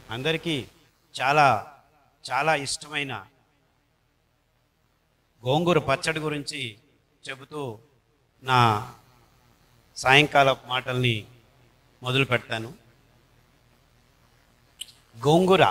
అందరికీ చాలా చాలా ఇష్టమైన గోంగూర పచ్చడి గురించి చెబుతూ నా సాయంకాల మాటల్ని మొదలు పెడతాను గోంగూర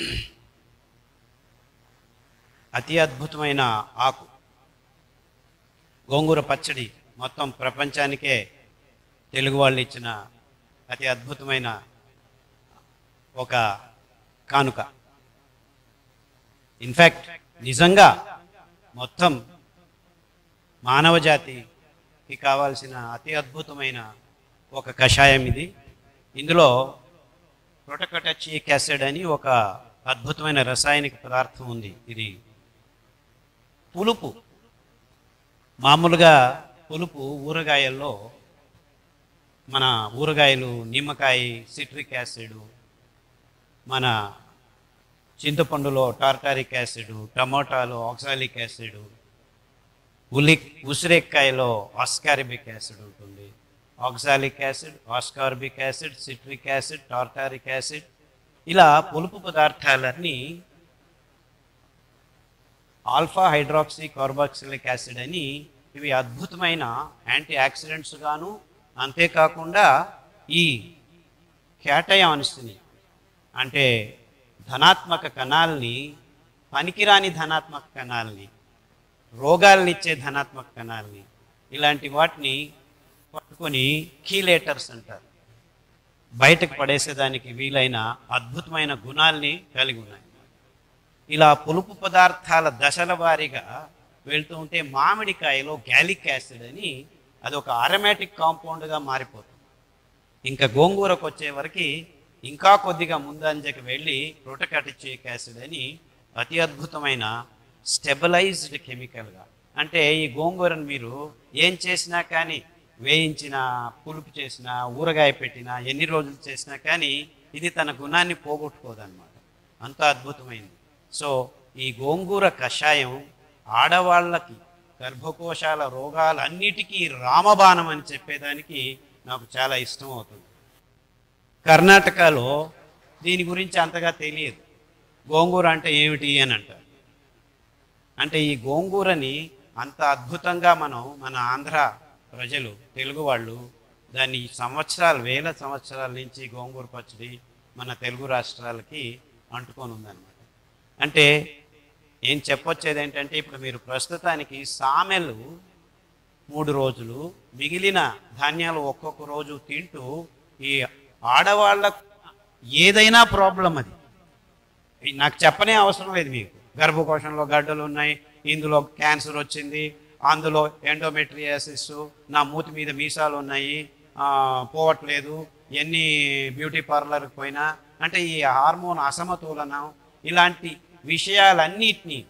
అతి అద్భుతమైన ఆకు గోంగూర పచ్చడి మొత్తం ప్రపంచానికే తెలుగు వాళ్ళు ఇచ్చిన అతి అద్భుతమైన ఒక కానుక ఇన్ఫ్యాక్ట్ నిజంగా మొత్తం మానవ జాతికి కావాల్సిన అతి అద్భుతమైన ఒక కషాయం ఇది ఇందులో ప్రొటకటచీక్ యాసిడ్ అని ఒక అద్భుతమైన రసాయనిక పదార్థం ఉంది ఇది పులుపు మామూలుగా పులుపు ఊరగాయల్లో మన ఊరగాయలు నిమ్మకాయ సిట్రిక్ యాసిడ్ మన చింతపండులో టార్టారిక్ యాసిడ్ టమోటాలో ఆక్సాలిక్ యాసిడ్ ఉలి ఉసిరెక్కాయలో ఆస్కారిబిక్ యాసిడ్ ఉంటుంది oxalic acid ascorbic acid citric acid tartaric acid ఇలా పులుపు పదార్థాలన్నీ ఆల్ఫా హైడ్రాక్సీ కార్బాక్సిలిక్ యాసిడ్ అని ఇవి అద్భుతమైన యాంటీ ఆక్సిడెంట్స్ గాను అంతేకాకుండా ఈ క్యాటయాన్స్ని అంటే ధనాత్మక కణాలని పనికిరాని ధనాత్మక కణాలని రోగాలను ఇచ్చే ధనాత్మక కణాలని ఇలాంటి వాటిని పట్టుకొని కీలేటర్స్ అంటారు బయటకు పడేసేదానికి వీలైన అద్భుతమైన గుణాల్ని కలిగి ఉన్నాయి ఇలా పులుపు పదార్థాల దశల వారీగా వెళ్తూ ఉంటే మామిడికాయలో గ్యాలిక్ యాసిడ్ అని అది ఒక అరమాటిక్ కాంపౌండ్గా మారిపోతుంది ఇంకా గోంగూరకు వచ్చే వరకు ఇంకా కొద్దిగా ముందంజకి వెళ్ళి ప్రోటోకాటిచిక్ యాసిడ్ అని అతి అద్భుతమైన స్టెబలైజ్డ్ కెమికల్గా అంటే ఈ గోంగూరను మీరు ఏం చేసినా కానీ వేయించిన పులుపు చేసినా ఊరగాయ పెట్టినా ఎన్ని రోజులు చేసినా కానీ ఇది తన గుణాన్ని పోగొట్టుకోదన్నమాట అంత అద్భుతమైంది సో ఈ గోంగూర కషాయం ఆడవాళ్ళకి గర్భకోశాల రోగాలన్నిటికీ రామబాణం అని చెప్పేదానికి నాకు చాలా ఇష్టం అవుతుంది కర్ణాటకలో దీని గురించి అంతగా తెలియదు గోంగూర అంటే ఏమిటి అని అంటారు అంటే ఈ గోంగూరని అంత అద్భుతంగా మనం మన ఆంధ్ర ప్రజలు తెలుగు వాళ్ళు దాన్ని సంవత్సరాలు వేల సంవత్సరాల నుంచి గోంగూర పచ్చడి మన తెలుగు రాష్ట్రాలకి అంటుకొని ఉందన్నమాట అంటే ఏం చెప్పొచ్చేది ఏంటంటే ఇప్పుడు మీరు ప్రస్తుతానికి సామెలు మూడు రోజులు మిగిలిన ధాన్యాలు ఒక్కొక్క రోజు తింటూ ఈ ఆడవాళ్ళకు ఏదైనా ప్రాబ్లం అది ఇది నాకు చెప్పనే అవసరం లేదు మీకు గర్భకోశంలో గడ్డలు ఉన్నాయి ఇందులో క్యాన్సర్ వచ్చింది అందులో ఎండోమెట్రియాసిస్ నా మూతి మీద మీసాలు ఉన్నాయి ఆ, పోవట్లేదు ఎన్ని బ్యూటీ పార్లర్కి పోయినా అంటే ఈ హార్మోన్ అసమతులనం ఇలాంటి విషయాలన్నిటినీ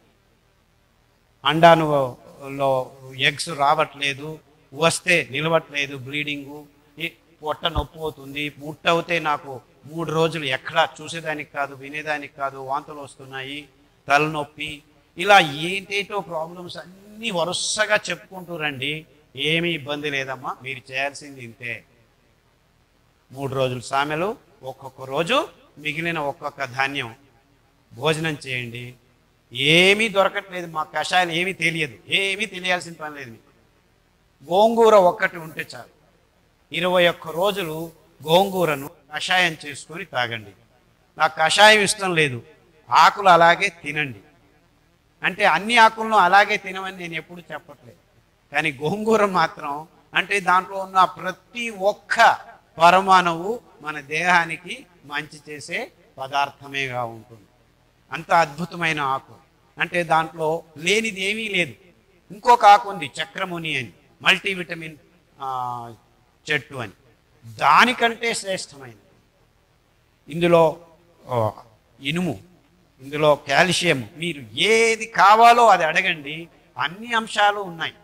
అండానులో ఎగ్స్ రావట్లేదు వస్తే నిలవట్లేదు బ్లీడింగు ఈ పొట్ట నొప్పి అవుతుంది ముట్ట అవుతే నాకు మూడు రోజులు ఎక్కడ చూసేదానికి కాదు వినేదానికి కాదు వాంతులు వస్తున్నాయి తలనొప్పి ఇలా ఏంటేటో ప్రాబ్లమ్స్ అన్నీ వరుసగా చెప్పుకుంటూ రండి ఏమీ ఇబ్బంది లేదమ్మా మీరు చేయాల్సింది ఇంతే మూడు రోజులు సామెలు ఒక్కొక్క రోజు మిగిలిన ఒక్కొక్క ధాన్యం భోజనం చేయండి ఏమీ దొరకట్లేదు మా కషాయాలు ఏమీ తెలియదు ఏమీ తెలియాల్సిన పని లేదు మీకు గోంగూర ఒక్కటి ఉంటే చాలు ఇరవై ఒక్క రోజులు గోంగూరను కషాయం చేసుకొని తాగండి నాకు కషాయం ఇష్టం లేదు ఆకులు అలాగే తినండి అంటే అన్ని ఆకులను అలాగే తినమని నేను ఎప్పుడు చెప్పట్లేదు కానీ గోంగూర మాత్రం అంటే దాంట్లో ఉన్న ప్రతి ఒక్క పరమాణువు మన దేహానికి మంచి చేసే పదార్థమేగా ఉంటుంది అంత అద్భుతమైన ఆకు అంటే దాంట్లో లేనిది ఏమీ లేదు ఇంకొక ఆకు ఉంది చక్రముని అని మల్టీవిటమిన్ ఆ, చెట్టు అని దానికంటే శ్రేష్టమైనది ఇందులో ఆ, ఇనుము ఇందులో కాల్షియం మీరు ఏది కావాలో అది అడగండి అన్ని అంశాలు ఉన్నాయి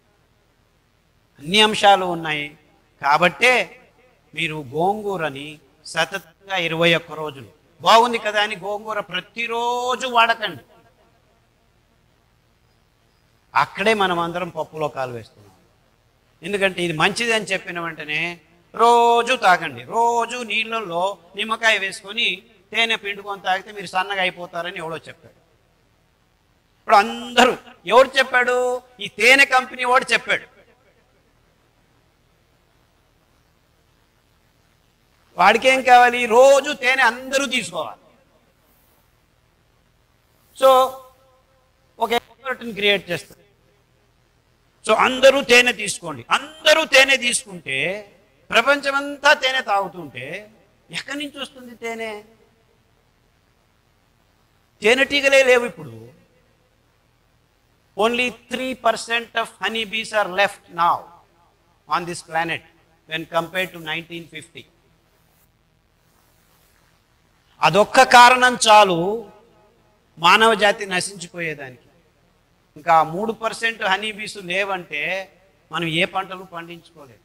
అన్ని అంశాలు ఉన్నాయి కాబట్టే మీరు గోంగూరని సతతంగా ఇరవై ఒక్క రోజులు బాగుంది కదా అని గోంగూర ప్రతిరోజు వాడకండి అక్కడే మనం అందరం పప్పులో కాలు వేస్తున్నాం ఎందుకంటే ఇది మంచిది అని చెప్పిన వెంటనే రోజు తాగండి రోజు నీళ్ళల్లో నిమ్మకాయ వేసుకొని తేనె పిండుకొని తాగితే మీరు సన్నగా అయిపోతారని ఎవడో చెప్పాడు ఇప్పుడు అందరూ ఎవడు చెప్పాడు ఈ తేనె కంపెనీ వాడు చెప్పాడు వాడికి ఏం కావాలి రోజు తేనె అందరూ తీసుకోవాలి సో ఒక ఎక్స్పర్ట్ని క్రియేట్ చేస్తారు సో అందరూ తేనె తీసుకోండి అందరూ తేనె తీసుకుంటే ప్రపంచమంతా తేనె తాగుతుంటే ఎక్కడి నుంచి వస్తుంది తేనె తేనెటీగలే లేవు ఇప్పుడు only three percent of honey bees are left now on this planet when compare to nineteen fifty అదొక్క కారణం చాలు మానవ జాతి నశించిపోయేదానికి ఇంకా మూడు పర్సెంట్ హనీ బీస్ లేవంటే మనం ఏ పంటలు పండించుకోలేదు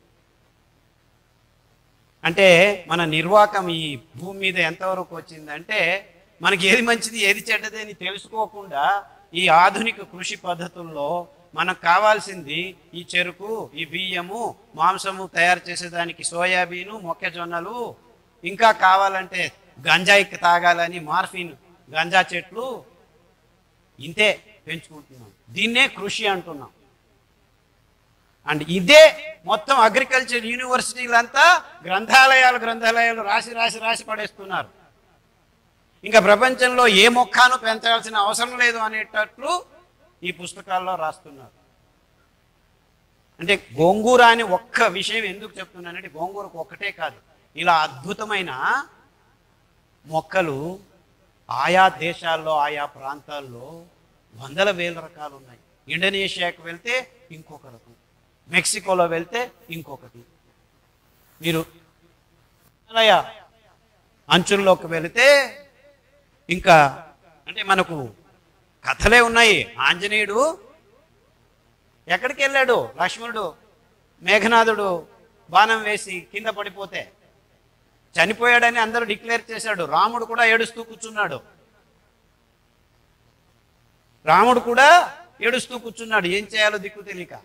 అంటే మన నిర్వాకం ఈ భూమి మీద ఎంతవరకు వచ్చిందంటే మనకి ఏది మంచిది ఏది చెడ్డది అని తెలుసుకోకుండా ఈ ఆధునిక కృషి పద్ధతుల్లో మనకు కావాల్సింది ఈ చెరుకు ఈ బియ్యము మాంసము తయారు చేసేదానికి సోయాబీను మొక్కజొన్నలు ఇంకా కావాలంటే గంజాయి తాగాలని మార్ఫిన్ గంజా చెట్లు ఇంతే పెంచుకుంటున్నాం దీన్నే కృషి అంటున్నాం అండ్ ఇదే మొత్తం అగ్రికల్చర్ యూనివర్సిటీలంతా గ్రంథాలయాలు గ్రంథాలయాలు రాసి రాసి రాసి పడేస్తున్నారు ఇంకా ప్రపంచంలో ఏ మొక్కను పెంచాల్సిన అవసరం లేదు అనేటట్లు ఈ పుస్తకాల్లో రాస్తున్నారు అంటే గోంగూర అని ఒక్క విషయం ఎందుకు చెప్తున్నానంటే గోంగూరకు ఒక్కటే కాదు ఇలా అద్భుతమైన మొక్కలు ఆయా దేశాల్లో ఆయా ప్రాంతాల్లో వందల వేల రకాలు ఉన్నాయి ఇండోనేషియాకి వెళ్తే ఇంకొక రకం మెక్సికోలో వెళ్తే ఇంకొకటి మీరు హిమాలయ అంచుల్లోకి వెళితే ఇంకా అంటే మనకు కథలే ఉన్నాయి ఆంజనేయుడు ఎక్కడికి వెళ్ళాడు లక్ష్మణుడు మేఘనాథుడు బాణం వేసి కింద పడిపోతే చనిపోయాడని అందరూ డిక్లేర్ చేశాడు రాముడు కూడా ఏడుస్తూ కూర్చున్నాడు రాముడు కూడా ఏడుస్తూ కూర్చున్నాడు ఏం చేయాలో దిక్కు తెలియక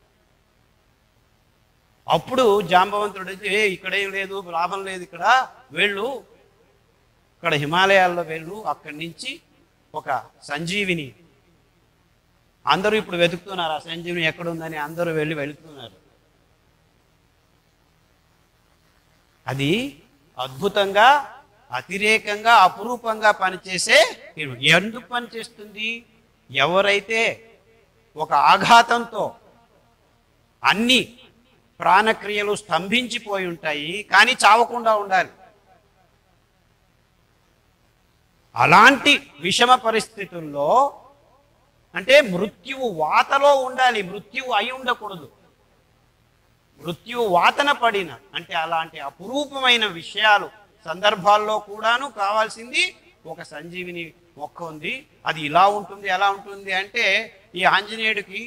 అప్పుడు జాంబవంతుడు వచ్చి, ఏ ఇక్కడేం లేదు లాభం లేదు ఇక్కడ వెళ్ళు ఇక్కడ హిమాలయాల్లో వెళ్ళు అక్కడి నుంచి ఒక సంజీవిని అందరూ ఇప్పుడు వెతుకుతున్నారు ఆ సంజీవిని ఎక్కడుందని అందరూ వెళ్ళి వెళుతున్నారు అది అద్భుతంగా అతిరేకంగా అపురూపంగా పనిచేసే తీరు. ఎందుకు పనిచేస్తుంది ఎవరైతే ఒక ఆఘాతంతో అన్ని ప్రాణక్రియలు స్తంభించిపోయి ఉంటాయి కానీ చావకుండా ఉండాలి అలాంటి విషమ పరిస్థితుల్లో అంటే మృత్యువు వాతలో ఉండాలి మృత్యువు అయి ఉండకూడదు మృత్యువు వాతన పడిన అంటే అలాంటి అపురూపమైన విషయాలు సందర్భాల్లో కూడాను కావాల్సింది ఒక సంజీవిని మొక్క ఉంది అది ఇలా ఉంటుంది ఎలా ఉంటుంది అంటే ఈ ఆంజనేయుడికి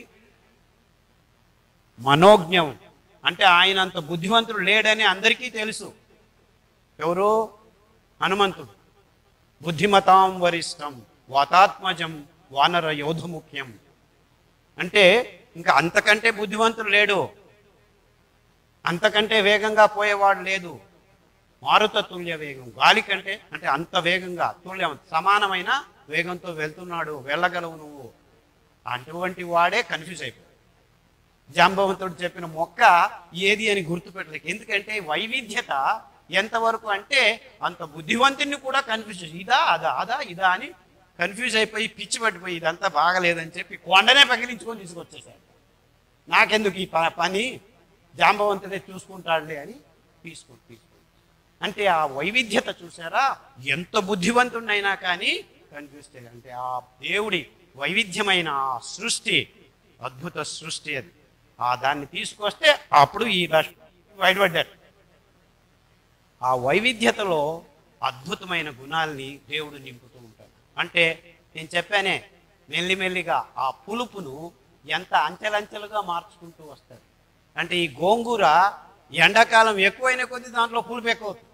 మనోజ్ఞం అంటే ఆయన అంత బుద్ధిమంతుడు లేడని అందరికీ తెలుసు ఎవరు హనుమంతుడు బుద్ధిమతాం వరిష్టం వాతాత్మజం వానర యోధ ముఖ్యం అంటే ఇంకా అంతకంటే బుద్ధివంతుడు లేడు అంతకంటే వేగంగా పోయేవాడు లేదు మారుత తుల్య వేగం గాలి కంటే అంటే అంత వేగంగా తుల్యం సమానమైన వేగంతో వెళ్తున్నాడు వెళ్ళగలవు నువ్వు అటువంటి వాడే కన్ఫ్యూజ్ అయిపోయాడు జాంబవంతుడు చెప్పిన మొక్క ఏది అని గుర్తుపెట్టలేక ఎందుకంటే వైవిధ్యత ఎంతవరకు అంటే అంత బుద్ధివంతుని కూడా కన్ఫ్యూజ్ ఇదా అదా అదా ఇదా అని కన్ఫ్యూజ్ అయిపోయి పిచ్చి పట్టిపోయి ఇదంతా బాగలేదని చెప్పి కొండనే పగిలించుకొని తీసుకొచ్చేసాడు నాకెందుకు ఈ ప- పని జాంబవంతుడే చూసుకుంటాడులే అని తీసుకుని తీసుకుని అంటే ఆ వైవిధ్యత చూసారా ఎంత బుద్ధివంతుడైనా కానీ కన్ఫ్యూజ్ చేయాలి అంటే ఆ దేవుడి వైవిధ్యమైన ఆ సృష్టి అద్భుత సృష్టి అది ఆ దాన్ని తీసుకొస్తే అప్పుడు ఈ రాష్ట్రం బయటపడ్డారు ఆ వైవిధ్యతలో అద్భుతమైన గుణాల్ని దేవుడు నింపుతూ ఉంటాడు అంటే నేను చెప్పానే మెల్లిమెల్లిగా ఆ పులుపును ఎంత అంచెలంచెలుగా మార్చుకుంటూ వస్తాడు అంటే ఈ గోంగూర ఎండాకాలం ఎక్కువైన కొద్దీ దాంట్లో పులుపు ఎక్కువ అవుతుంది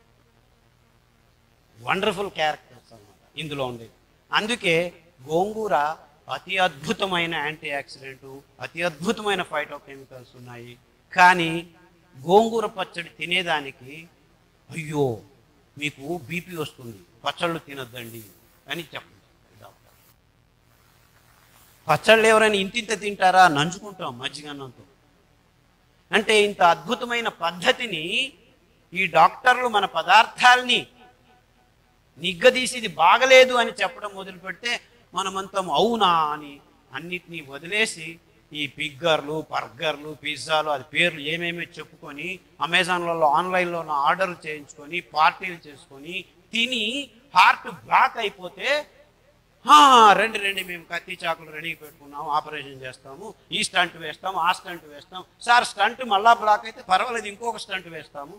వండర్ఫుల్ క్యారెక్టర్స్ అన్నమాట ఇందులో ఉండేది అందుకే గోంగూర అతి అద్భుతమైన యాంటీ ఆక్సిడెంట్ అతి అద్భుతమైన ఫైటోకెమికల్స్ ఉన్నాయి కానీ గోంగూర పచ్చడి తినేదానికి అయ్యో మీకు బీపీ వస్తుంది పచ్చళ్ళు తినొద్దండి అని చెప్పండి డాక్టర్ పచ్చళ్ళు ఎవరైనా ఇంతింత తింటారా నంచుకుంటాం మజ్జిగన్నంతో అంటే ఇంత అద్భుతమైన పద్ధతిని ఈ డాక్టర్లు మన పదార్థాల్ని నిగ్గదీసి ఇది బాగలేదు అని చెప్పడం మొదలు పెడితే మనమంతా అవునా అని అన్నిటినీ వదిలేసి ఈ పిగ్గర్లు బర్గర్లు పిజ్జాలు అది పేర్లు ఏమేమి చెప్పుకొని అమెజాన్లలో ఆన్లైన్లో ఆర్డర్లు చేయించుకొని పార్టీలు చేసుకొని తిని హార్ట్ బ్లాక్ అయిపోతే "హా, రండి రండి మేము కత్తి చాకులు రెడీ పెట్టుకున్నాము ఆపరేషన్ చేస్తాము ఈ స్టంట్ వేస్తాము ఆ స్టంట్ వేస్తాం సార్ స్టంట్ మళ్ళా బ్లాక్ అయితే పర్వాలేదు ఇంకొక స్టంట్ వేస్తాము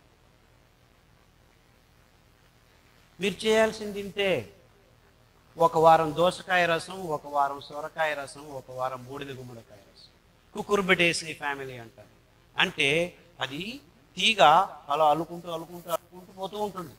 మీరు చేయాల్సింది ఇంతే ఒక వారం దోసకాయ రసం ఒక వారం సొరకాయ రసం ఒక వారం బూడిద గుమ్మడికాయ రసం కుకుర్బిటేసి ఫ్యామిలీ అంటారు అంటే అది తీగ అలా అల్లుకుంటూ అల్లుకుంటూ అల్లుకుంటూ పోతూ ఉంటుంది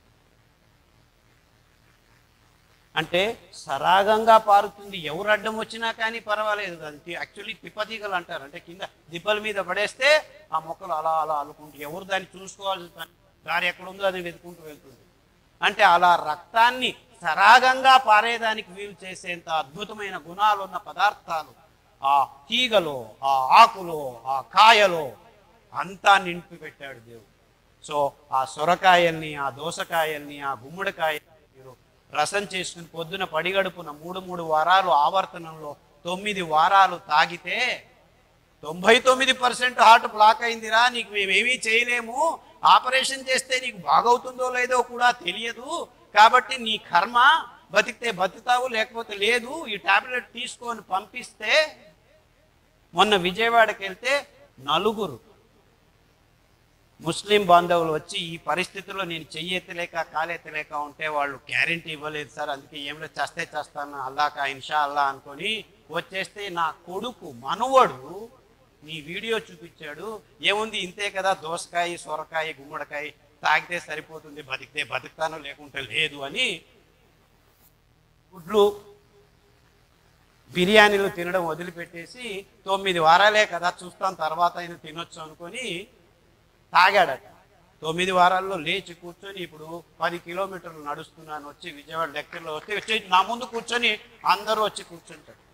అంటే సరాగంగా పారుతుంది ఎవరు అడ్డం వచ్చినా కానీ పర్వాలేదు అది యాక్చువల్లీ తిప్పతీగలు అంటారు అంటే కింద దిబ్బల మీద పడేస్తే ఆ మొక్కలు అలా అలా అల్లుకుంటూ ఎవరు దాన్ని చూసుకోవాల్సిన పని దారి ఎక్కడుందో అది వెతుకుంటూ వెళ్తుంది అంటే అలా రక్తాన్ని సరాగంగా పారేదానికి వీలు చేసేంత అద్భుతమైన గుణాలు ఉన్న పదార్థాలు ఆ తీగలో ఆ ఆకులో ఆ కాయలో అంతా నింపి పెట్టాడు దేవుడు సో ఆ సొరకాయల్ని ఆ దోసకాయల్ని ఆ గుమ్మడికాయల్ని మీరు రసం చేసుకుని పొద్దున పడిగడుపున మూడు మూడు వారాలు ఆవర్తనంలో తొమ్మిది వారాలు తాగితే తొంభై తొమ్మిది పర్సెంట్ హార్ట్ బ్లాక్ అయిందిరా నీకు మేమేమీ చేయలేము ఆపరేషన్ చేస్తే నీకు బాగవుతుందో లేదో కూడా తెలియదు కాబట్టి నీ కర్మ బతికితే బతుకుతావు లేకపోతే లేదు ఈ టాబ్లెట్ తీసుకొని పంపిస్తే మొన్న విజయవాడకి వెళ్తే నలుగురు ముస్లిం బాంధవులు వచ్చి ఈ పరిస్థితుల్లో నేను చెయ్యెత్తలేక కాలెత్తలేక ఉంటే వాళ్ళు గ్యారెంటీ ఇవ్వలేదు సార్ అందుకే ఏమిలో చేస్తే చేస్తాను అల్లాక ఇన్షా అల్లా అనుకొని వచ్చేస్తే నా కొడుకు మనవడు నీ వీడియో చూపించాడు ఏముంది ఇంతే కదా దోసకాయ సొరకాయ గుమ్మడికాయ తాగితే సరిపోతుంది బతికితే బతుకుతాను లేకుంటే లేదు అని గుడ్లు బిర్యానీలు తినడం వదిలిపెట్టేసి తొమ్మిది వారాలే కదా చూస్తాం తర్వాత అయినా తినొచ్చు అనుకొని తాగాడట తొమ్మిది వారాల్లో లేచి కూర్చొని ఇప్పుడు పది కిలోమీటర్లు నడుస్తున్నాను వచ్చి విజయవాడ లెక్కల్లో వస్తే వచ్చి నా ముందు కూర్చొని అందరూ వచ్చి కూర్చుంటారు